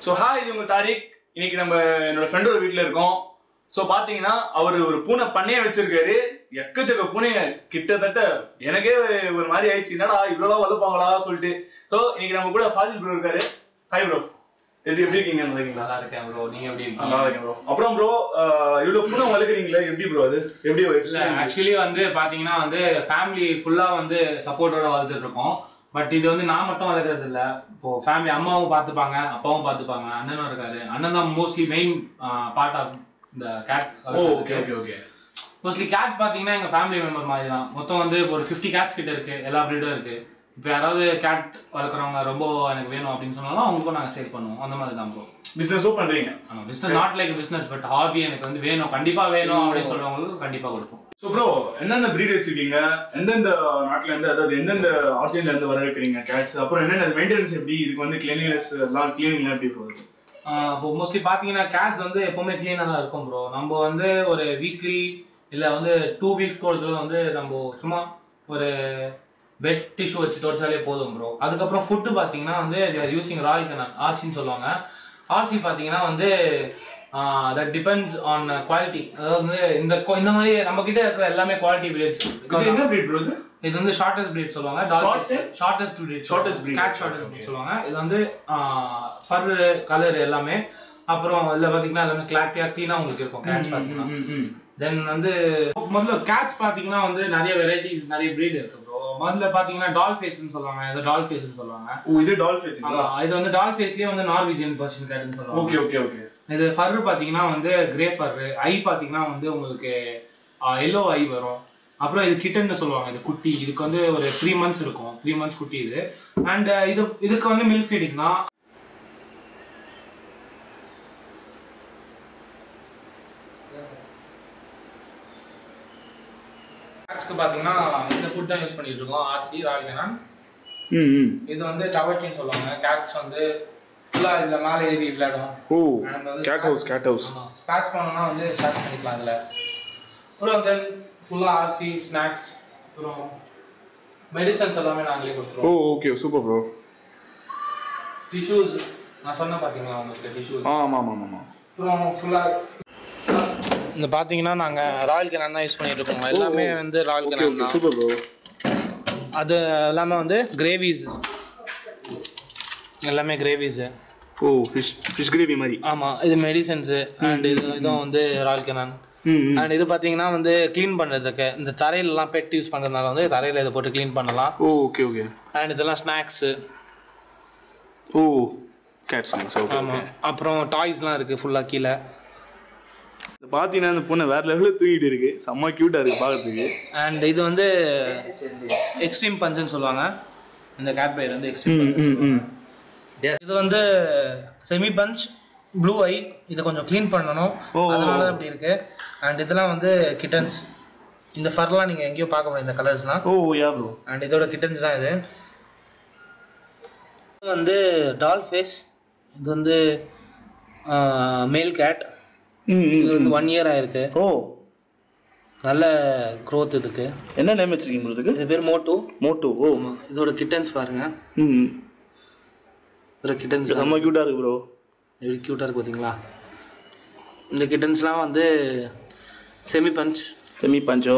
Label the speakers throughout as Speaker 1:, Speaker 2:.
Speaker 1: So hi இது உங்க தாரிக் இன்னைக்கு நம்ம என்னோட ஃப்ரெண்டோட வீட்டில் இருக்கோம் ஸோ பார்த்தீங்கன்னா அவர் ஒரு பூனை பண்ணையே வச்சிருக்காரு எக்கச்சக்க பூனைய கிட்டத்தட்ட எனக்கே ஒரு மாதிரி ஆயிடுச்சு என்னடா இவ்வளோ வளர்ப்பாங்களா சொல்லிட்டு ஸோ இன்னைக்கு நம்ம கூட ஃபாசில் ப்ரோ இருக்காரு ஹாய் ப்ரோ எப்படி எப்படி இருக்கீங்க நல்லா இருக்கீங்களா
Speaker 2: நல்லா இருக்கேன் ப்ரோ நீங்க எப்படி
Speaker 1: நல்லா
Speaker 2: இருக்கீங்க
Speaker 1: இருக்கேன் ப்ரோ அப்புறம் ப்ரோ இவ்வளோ பூனை வளர்க்குறீங்களா எப்படி ப்ரோ அது எப்படி ஒரு experience?
Speaker 2: ஆக்சுவலி வந்து பாத்தீங்கன்னா வந்து ஃபேமிலி ஃபுல்லா வந்து சப்போர்ட்டோட வளர்த்துட்டு இருக்கோம் பட் இது வந்து நான் மட்டும் வளர்க்கறது இல்ல இப்போ ஃபேமிலி அம்மாவும் பார்த்துப்பாங்க அப்பாவும் பார்த்துப்பாங்க அண்ணனும் இருக்காரு அண்ணன் தான் மோஸ்ட்லி மெயின் பார்ட் ஆஃப் இந்த cat
Speaker 1: oh okay okay okay
Speaker 2: mostly cat பாத்தீங்கன்னா எங்க ஃபேமிலி மெம்பர் மாதிரி தான் மொத்தம் வந்து ஒரு ஃபிஃப்டி கேட்ஸ் கிட்ட இருக்கு எல்லா ப்ரீடும் இருக்கு இப்போ யாராவது கேட் வளர்க்குறவங்க ரொம்ப எனக்கு வேணும் அப்படின்னு சொன்னாலும் அவங்களுக்கும் நாங்க சேல் பண்ணுவோம் அந்த மாதிரி தான் ப்ரோ
Speaker 1: பிஸ்னஸும் பண்ணுறீங்க
Speaker 2: ஆமா business not like business but hobby எனக்கு வந்து வேணும் கண்டிப்பா வேணும் அப்படின்னு சொல்றவங்களுக்கு கண்டிப்பா கொடுப்போம்
Speaker 1: ஸோ ப்ரோ எந்தெந்த breed வச்சிருக்கீங்க எந்தெந்த நாட்டுல இருந்து அதாவது எந்தெந்த ஆர்ஜின்ல இருந்து வர வைக்கிறீங்க கேட்ஸ் அப்புறம் என்னென்ன மெயின்டெனன்ஸ் எப்படி இதுக்கு வந்து கிளீனிங்னஸ் எல்லாம் கிளீனிங்லாம் எப்படி போகுது
Speaker 2: ஆஹ் இப்போ மோஸ்ட்லி பார்த்தீங்கன்னா கேட்ஸ் வந்து எப்பவுமே க்ளீனாக தான் இருக்கும் ப்ரோ நம்ம வந்து ஒரு வீக்லி இல்லை வந்து டூ வீக்ஸ்க்கு ஒரு தடவை வந்து நம்ம சும்மா ஒரு வெட் டிஷ்யூ வச்சு தொடச்சாலே போதும் ப்ரோ அதுக்கப்புறம் ஃபுட்டு பார்த்தீங்கன்னா வந்து யூசிங் ராயல் கனன் ஆர்சின்னு சொல்லுவாங்க ஆர்சி பார்த்தீங்கன்னா வந்து தட் டிபெண்ட்ஸ் ஆன் குவாலிட்டி அதாவது வந்து இந்த கொ- இந்த மாதிரி நம்ம கிட்ட இருக்கிற எல்லாமே குவாலிட்டி
Speaker 1: இது
Speaker 2: பிளேட்ஸ்
Speaker 1: என்ன breed ப்ரோ இது
Speaker 2: இது வந்து ஷார்டஸ்ட் பிரீட் சொல்லுவாங்க shortest breed
Speaker 1: Shortest breed.
Speaker 2: Cat shortest breed சொல்லுவாங்க இது வந்து ஃபர் கலர் எல்லாமே அப்புறம் இதுல பாத்தீங்கன்னா எல்லாமே கிளாரிட்டியா க்ளீனா உங்களுக்கு இருக்கும் கேட்ச் பாத்தீங்கன்னா தென் வந்து முதல்ல கேட்ச் பாத்தீங்கன்னா வந்து நிறைய வெரைட்டிஸ் நிறைய breed இருக்கு ப்ரோ முதல்ல பாத்தீங்கன்னா டால் ஃபேஸ்னு சொல்லுவாங்க இது டால் ஃபேஸ்னு சொல்லுவாங்க
Speaker 1: ஓ இது டால் ஃபேஸிங்களா
Speaker 2: ஆமா, இது வந்து டால் ஃபேஸ்லயே வந்து நார்வீஜியன் பர்ஷன் கேட்னு சொல்லுவாங்க
Speaker 1: ஓகே ஓகே ஓகே
Speaker 2: இது ஃபர் பாத்தீங்கன்னா வந்து கிரே ஃபர் ஐ பாத்தீங்கன்னா வந்து உங்களுக்கு எல்லோ ஐ வரும் அப்புறம் இது கிட்டன்னு சொல்லுவாங்க இது குட்டி இதுக்கு வந்து ஒரு த்ரீ மந்த்ஸ் இருக்கும் த்ரீ மந்த்ஸ் குட்டி இது அண்ட் இது இதுக்கு வந்து மில்க் ஃபீடிங் தான் கேட்ஸ்க்கு பாத்தீங்கன்னா இந்த ஃபுட் தான் யூஸ் பண்ணிட்டு இருக்கோம் ஆர்சி ரால்கனான்
Speaker 1: ம் ம்
Speaker 2: இது வந்து டவர்டின்னு சொல்லுவாங்க கேட்ஸ் வந்து ஃபுல்லாக இதில் மேலே ஏறி விளையாடும்
Speaker 1: ஓ
Speaker 2: And வந்து
Speaker 1: cat house cat house
Speaker 2: scratch பண்ணோம்னா வந்து ஸ்டார்ட் பண்ணிக்கலாம் அதில் அப்புறம் தென் ஃபுல்லாக ஆர்சி ஸ்நாக்ஸ் அப்புறம் மெடிசன்ஸ் எல்லாமே நாங்களே
Speaker 1: ஓ
Speaker 2: கொடுத்துருவோம்
Speaker 1: ஓகே சூப்பர் ப்ரோ
Speaker 2: டிஷ்யூஸ் நான் சொன்னேன் பார்த்தீங்களா உங்களுக்கு டிஷ்யூஸ்
Speaker 1: ஆ ஆமாம் ஆமாம் ஆமாம்
Speaker 2: அப்புறம் ஃபுல்லாக இந்த பார்த்தீங்கன்னா நாங்கள் ராயல் கனான் தான் யூஸ் பண்ணிட்டு இருக்கோம் எல்லாமே வந்து ராயல்
Speaker 1: ஓகே
Speaker 2: கனான்
Speaker 1: ஓகே
Speaker 2: தான்
Speaker 1: சூப்பர் ப்ரோ
Speaker 2: அது எல்லாமே வந்து கிரேவிஸ் எல்லாமே gravies
Speaker 1: oh fish fish gravy மாதிரி
Speaker 2: ஆமாம் இது மெடிசன்ஸு அண்ட் இது இதுவும் வந்து ராயல் கனான்
Speaker 1: ம் ம்
Speaker 2: அண்ட் இது பார்த்தீங்கன்னா வந்து க்ளீன் பண்ணுறதுக்கு இந்த தரையிலலாம் பெட் யூஸ் பண்ணுறதுனால வந்து தரையில் இதை போட்டு க்ளீன் பண்ணலாம்
Speaker 1: ஓ ஓகே ஓகே
Speaker 2: அண்ட் இதெல்லாம் snacks
Speaker 1: oh cat songs okay
Speaker 2: ஆமாம் அப்புறம் டாய்ஸ்லாம் இருக்குது ஃபுல்லாக கீழே
Speaker 1: பார்த்தீங்கன்னா இந்த பொண்ணு வேற லெவலில் தூக்கிட்டு இருக்கு செம்ம க்யூட்டாக இருக்கு பார்க்கறதுக்கு
Speaker 2: அண்ட் இது வந்து எக்ஸ்ட்ரீம் பஞ்சுன்னு சொல்லுவாங்க இந்த கேட் பைர் வந்து எக்ஸ்ட்ரீம்
Speaker 1: ம் ம் ம்
Speaker 2: இது வந்து செமி பஞ்ச் ப்ளூ ஐ இதை கொஞ்சம் க்ளீன் பண்ணணும் அதனால தான் இப்படி இருக்கு அண்ட் இதெல்லாம் வந்து கிட்டன்ஸ் இந்த ஃபர்லாம் நீங்கள் எங்கேயும் பார்க்க முடியாது இந்த கலர்ஸ்லாம்
Speaker 1: ஓ யா ப்ரோ
Speaker 2: அண்ட் இதோட கிட்டன்ஸ் தான் இது இது வந்து டால் ஃபேஸ் இது வந்து மேல் கேட்
Speaker 1: ம்
Speaker 2: இது வந்து ஒன் இயர் ஆயிருக்கு
Speaker 1: ஓ
Speaker 2: நல்ல க்ரோத் இதுக்கு
Speaker 1: என்ன நேம் வச்சிருக்கீங்க ப்ரோ இதுக்கு
Speaker 2: இது பேர் மோட்டோ
Speaker 1: மோட்டோ ஓ
Speaker 2: இதோட கிட்டன்ஸ் பாருங்க
Speaker 1: ம்
Speaker 2: இதோட கிட்டன்ஸ்
Speaker 1: செம்ம க்யூட்டாக இருக்கு ப்ரோ
Speaker 2: எப்படி க்யூட்டாக இருக்கு பார்த்தீங்களா இந்த கிட்டன்ஸ்லாம் வந்து செமி பஞ்ச்
Speaker 1: செமி பஞ்சோ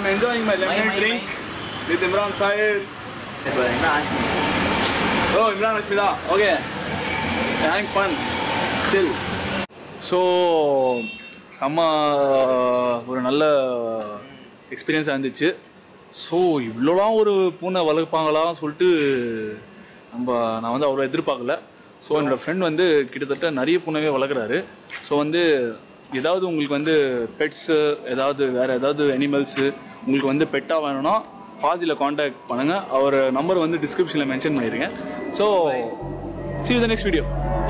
Speaker 1: I'm enjoying my lemonade
Speaker 3: Why, why,
Speaker 1: drink with Imran Sahir.
Speaker 3: இப்போ என்ன ஆச்சு
Speaker 1: Oh, Imran Ashmida. Okay. Having fun. Chill. So செம்ம ஒரு நல்ல எக்ஸ்பீரியன்ஸாக இருந்துச்சு ஸோ இவ்வளோலாம் ஒரு பூனை வளர்ப்பாங்களான்னு சொல்லிட்டு நம்ம நான் வந்து அவ்வளோ எதிர்பார்க்கல ஸோ என்னோடய ஃப்ரெண்ட் வந்து கிட்டத்தட்ட நிறைய பூனைவே வளர்க்குறாரு ஸோ வந்து ஏதாவது உங்களுக்கு வந்து பெட்ஸு ஏதாவது வேறு ஏதாவது அனிமல்ஸு உங்களுக்கு வந்து பெட்டாக வேணும்னா ஃபாசியில் காண்டாக்ட் பண்ணுங்கள் அவர் நம்பர் வந்து டிஸ்கிரிப்ஷனில் மென்ஷன் பண்ணியிருக்கேன் so see you in the next video